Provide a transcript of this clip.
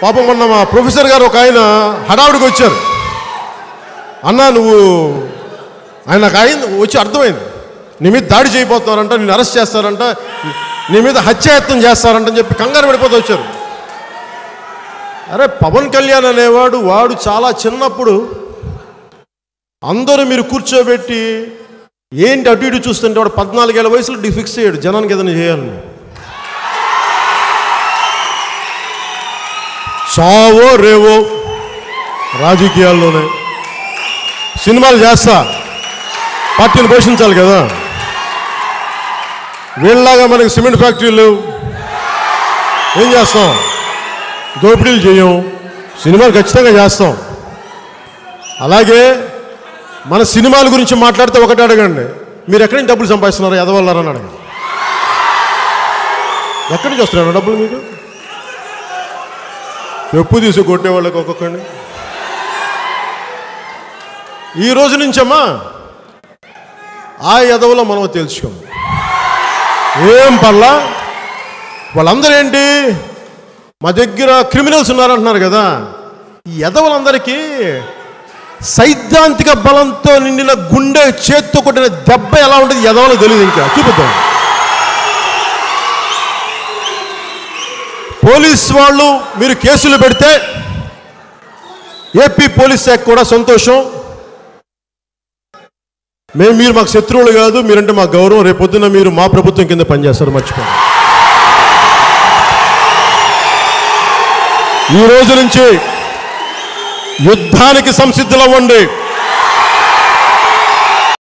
పాపం మొన్న మా ప్రొఫెసర్ గారు ఒక ఆయన హడావుడికి వచ్చారు అన్నా నువ్వు ఆయన నాకు అయింది వచ్చి అర్థమైంది నీ మీద దాడి చేయబోతున్నారంట నేను అరెస్ట్ చేస్తారంట నీ మీద హత్యాయత్నం చేస్తారంట అని చెప్పి కంగారు పడిపోతూ వచ్చారు అరే పవన్ కళ్యాణ్ అనేవాడు వాడు చాలా చిన్నప్పుడు అందరూ మీరు కూర్చోబెట్టి ఏంటి అటు ఇటు చూస్తుంటే వాడు పద్నాలుగేళ్ల వయసులో డి ఫిక్స్ అయ్యాడు జనానికి ఏదైనా చేయాలని చావో రేవో రాజకీయాల్లోనే సినిమాలు చేస్తా పార్టీని పోషించాలి కదా వీళ్ళలాగా మనకి సిమెంట్ ఫ్యాక్టరీలు లేవు ఏం చేస్తాం దోపిడీలు చేయం సినిమాలు ఖచ్చితంగా చేస్తాం అలాగే మన సినిమాల గురించి మాట్లాడితే ఒకటి అడగండి మీరు ఎక్కడి నుంచి డబ్బులు సంపాదిస్తున్నారు ఎదవల్లారని అడగండి ఎక్కడి నుంచి వస్తున్నారు డబ్బులు మీకు చెప్పు తీసి కొట్టే వాళ్ళకి ఒక్కొక్కడిని ఈ రోజు నుంచమ్మా ఆ ఎదవలో మనం తెలుసుకోం ఏం పర్లా వాళ్ళందరూ ఏంటి మా దగ్గర క్రిమినల్స్ ఉన్నారంటున్నారు కదా ఈ ఎదవలందరికీ సైద్ధాంతిక బలంతో నిండిన గుండె చేత్తో కొట్టిన దెబ్బ ఎలా ఉంటుంది ఎదవలో తెలియదు ఇంకా చూపిద్దాం పోలీస్ వాళ్ళు మీరు కేసులు పెడితే ఏపీ పోలీస్ శాఖ కూడా సంతోషం మేము మీరు మాకు శత్రువులు కాదు మీరంటే మా గౌరవం రేపొద్దున మీరు మా ప్రభుత్వం కింద పనిచేస్తారు మర్చిపోండి ఈ రోజు నుంచి యుద్ధానికి సంసిద్ధులవ్వండి